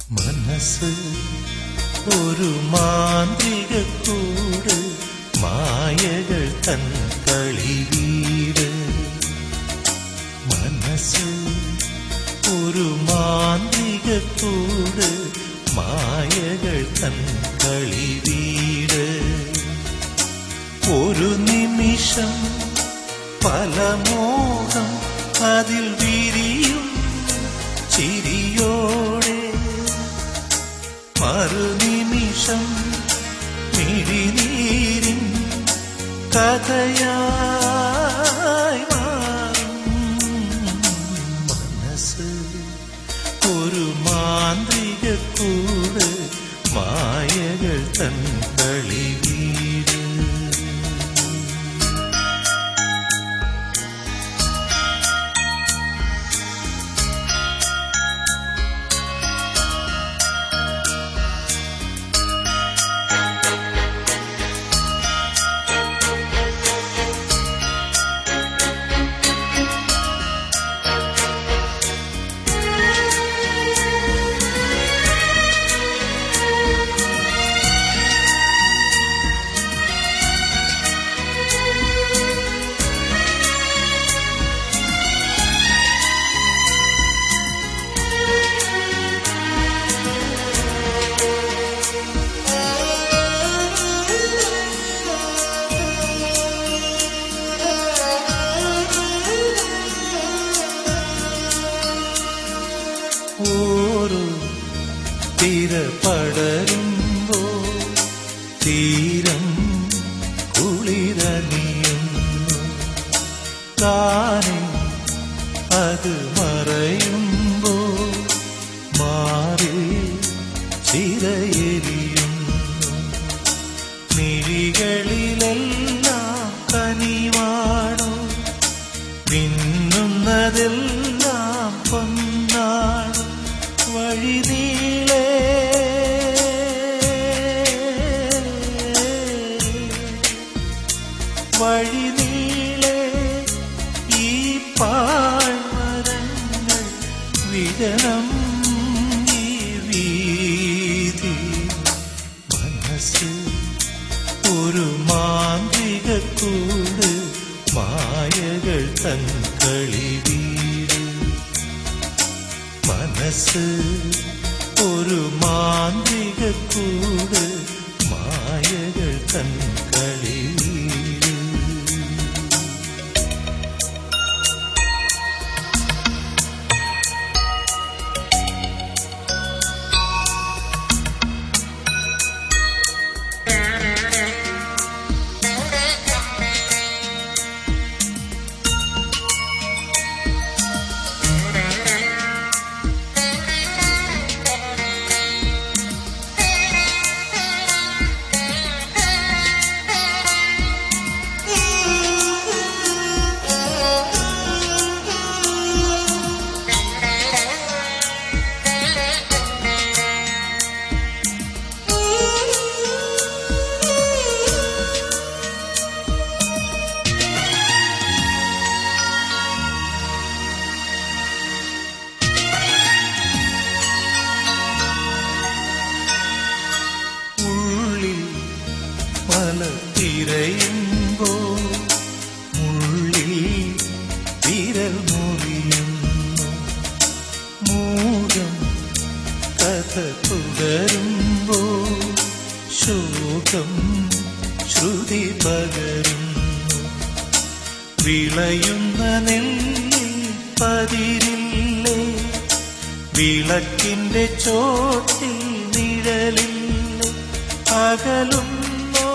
മനസ്സ് ഒരു മാന്ത്രിക കൂട് മായകൾ തൻ കളിവീട് മനസ്സ് ഒരു മാന്ത്രിക കൂട് മായകൾ തൻ കളിവീട് ഒരു നിമിഷം പല മോഹം അതിൽ വിരിയും ചിരിയോടെ മറുനിമിഷം മിഴിനീരിൻ കഥയായി മാറും മനസ്സ് ഒരു മാന്ത്രിക കൂട് മായകൾ തൻ കളിവീട് ഓരോ തിര പടരുമ്പോ തീരം കുളിരണിയുന്നു താനെ അത് മറയുമ്പോ മാറി ചിരയെരിയുന്നു മിഴികളിലെല്ലാം കനിവാണോ മിന്നുന്നതെല്ലാം പൊന്നാണ് വഴിനീളേ വഴിനീളേ ഈ പാഴ്മരങ്ങൾ വിജനം ഈ വീതി മനസ്സ് ഒരു മാന്ത്രിക കൂട് മായകൾ തൻ കളിവീട് മനസ്സ് ഒരു മാന്ത്രിക കൂട് മായകൾ തൻ കളിവീട് ഉള്ളിൽ മല തിരയുമ്പോ മുള്ളിൽ വിരൽ മുറിയുന്നു മൂകം കഥ തുടരുമ്പോ ശോകം ശ്രുതി പകരുന്നു വിളയുന്ന നെല്ലിൽ പതിരില്ലേ വിളക്കിന്റെ ചോട്ടിൽ നിഴലില്ലേ അകലുന്നോ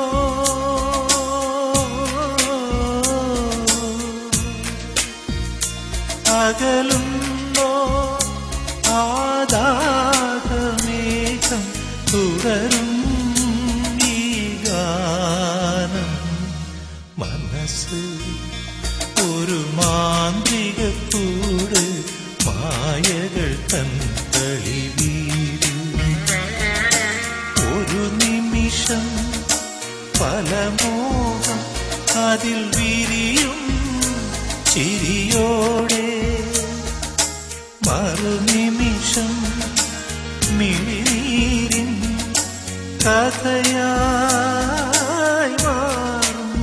അകലുന്നോ ആദാഹമേഘം തുടരും ഈ ഗാനം മനസ്സ് ഒരു മാന്ത്രിക കൂട് മായകൾ തൻ കളിവീട് ഒരു നിമിഷം പല മോഹം അതിൽ വിരിയും ചിരിയോടെ മറുനിമിഷം മിഴി കഥയായി മാറും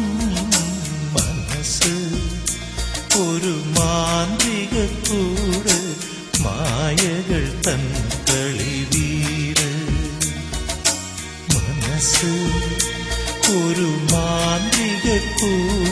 മനസ്സ് ഒരു മാന്ത്രിക കൂട് മായകൾ തൻ കളിവീര് മനസ്സ് ഒരു മാന്ത്രിക കൂട്